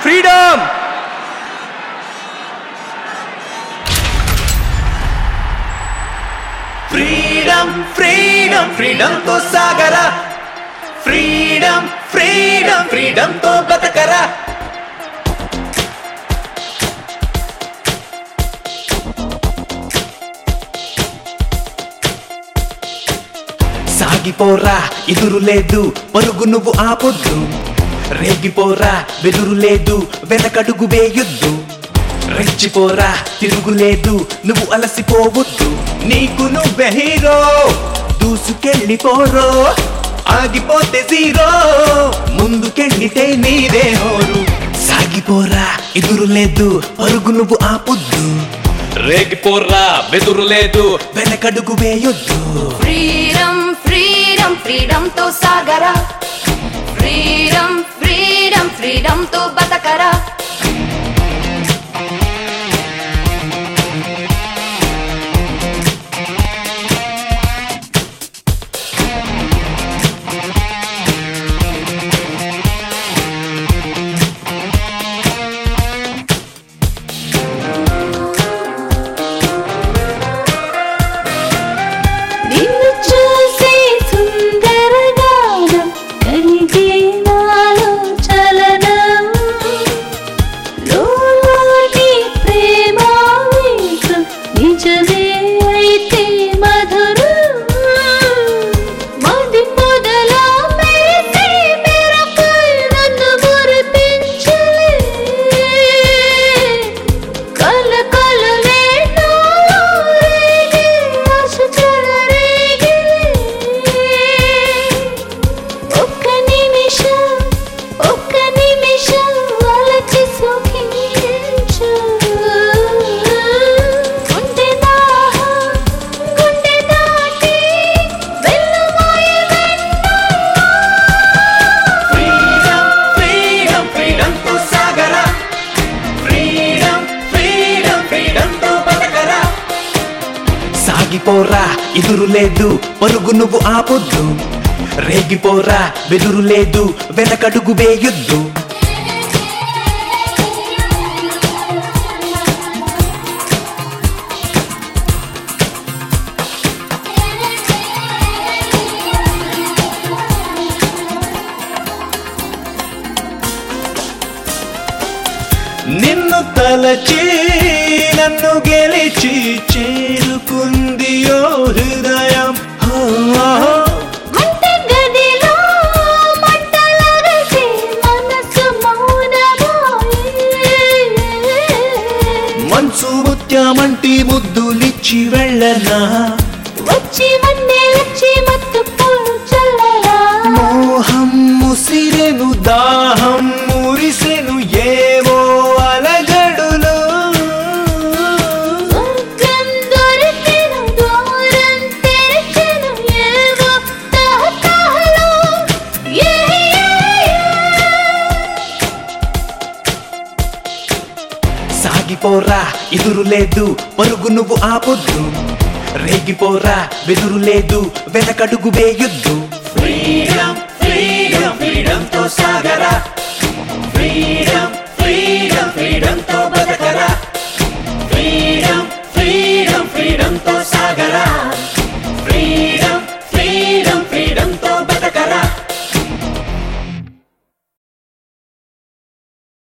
Freedom freedom freedom freedom తో సాగరా freedom freedom freedom తో బతకరా సాగిపోరా ఎదురు లేదు పరుగు నువ్వు ఆపొద్దు రేగిపోరా వెదురు లేదు వెనకడుగు వేయొద్దు రెచ్చిపోరా తిరుగులేదు నువ్వు అలసిపోవద్దు నీకు నువ్వే హీరో దూసుకెళ్ళిపోరో ఆగిపోతే జీరో ముందుకెళ్ళితే నీదే హోరు సాగిపోరా ఎదురు లేదు పరుగు నువ్వు ఆపొద్దు రేగిపోరా వెదురు లేదు వెనకడుగు వేయొద్దు ఫ్రీడమ్ ఫ్రీడమ్ ఫ్రీడమ్ తో సాగరా ఫ్రీడమ్ ఫ్రీడమ్ ఫ్రీడమ్ తో బతకరా నిన్ను చూసి సుందరగానం కలిగే నాలో చలనం లోలోని ప్రేమావేశం నిజమే అయితే మధురం మది మొదలా మెరిసే మెరపై నన్ను మురిపించలే కల కలలే నాలో రేగే ఆశ చెలరేగిలే ఒక్క నిమిషం ఒక్క నిమిషం వలచి సుఖించు గుండె దాహం గుండె దాటి వెల్లువాయ ఫ్రీడమ్ ఫ్రీడమ్ ఫ్రీడమ్ తో సాగరా ఫ్రీడమ్ ఫ్రీడమ్ ఫ్రీడమ్ తో బతకరా సాగిపోరా ఎదురు లేదు పరుగు నువ్వు ఆపొద్దు రేగిపోరా వెదురు లేదు వెనకడుగు వేయొద్దు నిన్ను తలచి నన్ను గెలిచి చేరుకుంది ఓ హృదయం హో, హో. మంట గదిలో మంటలరసి మనసు మౌనమాయే మంచు ముత్యమంటి ముద్దులిచ్చి వెళ్ళనా వచ్చి వన్నే వచ్చి మత్తు పూలు చల్లరా మోహం ముసిరెను దాహం మురిసెను ఏవో అలజడులు స్వర్గం దొరికెను దూరం తెరిచెను ఏవో తహతహలో ఏ సాగిపోరా ఎదురు లేదు పరుగు నువ్వు ఆపొద్దు రేగిపోరా వెదురు లేదు వెనకడుగు వేయొద్దు ఫ్రీడమ్ ఫ్రీడమ్ ఫ్రీడమ్ తో సాగరా ఫ్రీడమ్ ఫ్రీడమ్ ఫ్రీడమ్ తో